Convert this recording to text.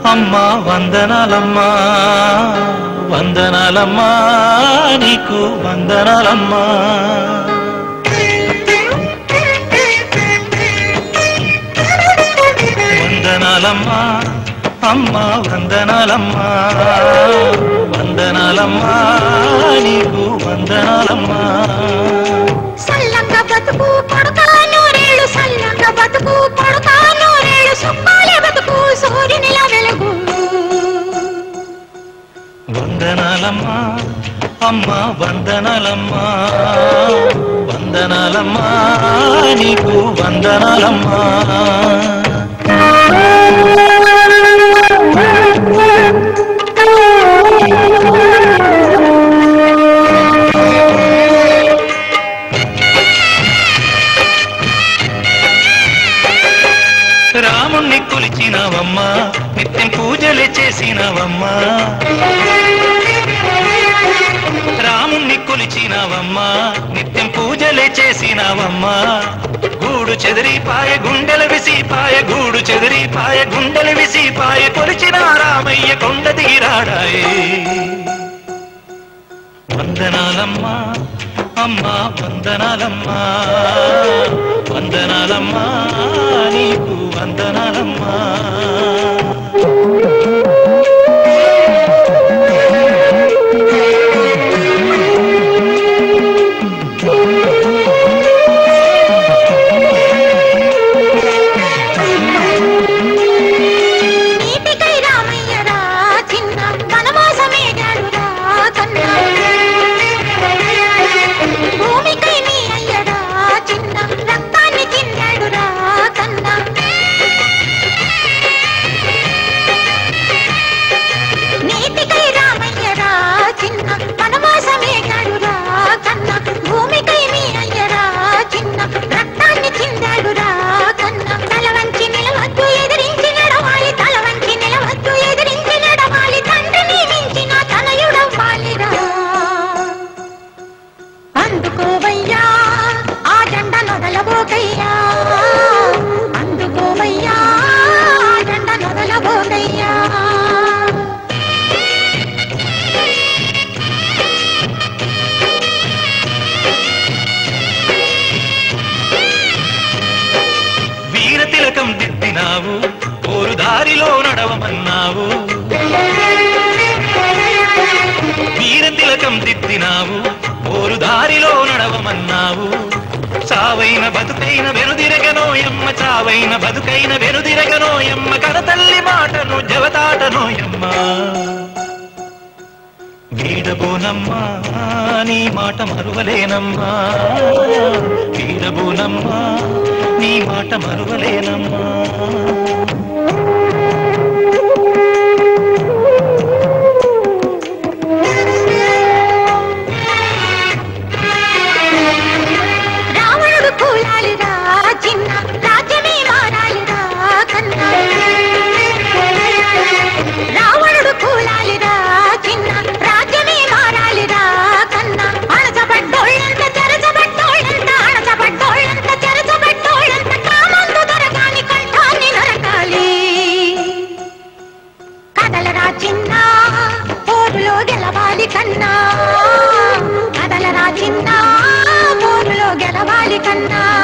అమ్మా వందనాలమ్మా వందనాలమ్మా నీకు వందనాలమ్మా వందనాలమ్మా అమ్మా వందనాలమ్మా వందనాలమ్మా నీకు వందనాలమ్మా సల్లంగా బతుకు కొడుకా నూరేళ్ళు సల్లంగా బతుకు కొడుకా నూరేళ్ళు సుప్పాలే బతుకు సూర్యునిలా వెలుగు వందనాలమ్మా అమ్మా వందనాలమ్మా వందనాలమ్మా నీకు వందనాలమ్మా రాముణ్ణి కొలిచినవమ్మా నిత్యం పూజలు చేసినవమ్మా రాముణ్ణి కొలిచినవమ్మా నిత్యం పూజలే చేసినవమ్మా గూడు చెదిరిపాయ గుండెలు విసిపాయ గూడు చెదిరిపాయ గుండెలు విసిపాయ కొలిచిన రామయ్య కొండ దిగిరాడాయే వందనాలమ్మా అమ్మా వందనాలమ్మా వందనాలమ్మా నీకు వందనాలమ్మా నీటికై రామయ్య రా చిన్న వనవాసమేగాడు రా కన్నా భూమికై నీ అయ్యరా చిన్న రక్తాన్ని తిన్నాడు రా కన్నా నీతికై రామయ్య రా చిన్న వనవాసమేగాడు రా కన్నా భూమికై నీ అయ్యరా చిన్న రక్తాన్ని చిందాడు రా కన్నా తల వంచి నిలవద్దు ఎదిరించి నడవాలి తల వంచి నిలవద్దు ఎదిరించి నడవాలి తండ్రిని మించిన తనయుడవ్వాలిరా అందుకోవయ్యా ఆ జెండ నొదలబోకయ్యా అందుకోవయ్యా ఆ జెండ నొదలబోకయ్యా వీర తిలకం దిద్దినావు ఓరు దారిలో నడవమన్నావు వీర తిలకం దిద్దినావు ఓరు దారిలో నడవమన్నావు చావైన బతుకైన వెనుదిరగనోయమ్మ చావైన బతుకైన వెనుదిరగనోయమ్మ కరతల్లి మాటను జవతాటనోయమ్మ వీడబోనమ్మా నీ మాట మరువలేనమ్మా వీడబోనమ్మా నీ మాట మరువలేనమ్మా రావణుడు కూలాలిరా చిన్న రాజ్యమే మారాలిరా కన్నా రావణుడు కూలాలిరా చిన్న రాజ్యమే మారాలిరా కన్నా అణచబడ్డోళ్ళంత చెరచబడ్డోళ్ళంత అణచబడ్డోళ్ళంత చెరచబడ్డోళ్ళంత కామందు దొరకాని కంఠాన్ని నరకాలి కదలరా చిన్న పోరులో గెలవాలి కన్నా కదలరా చిన్న పోరులో గెలవాలి కన్నా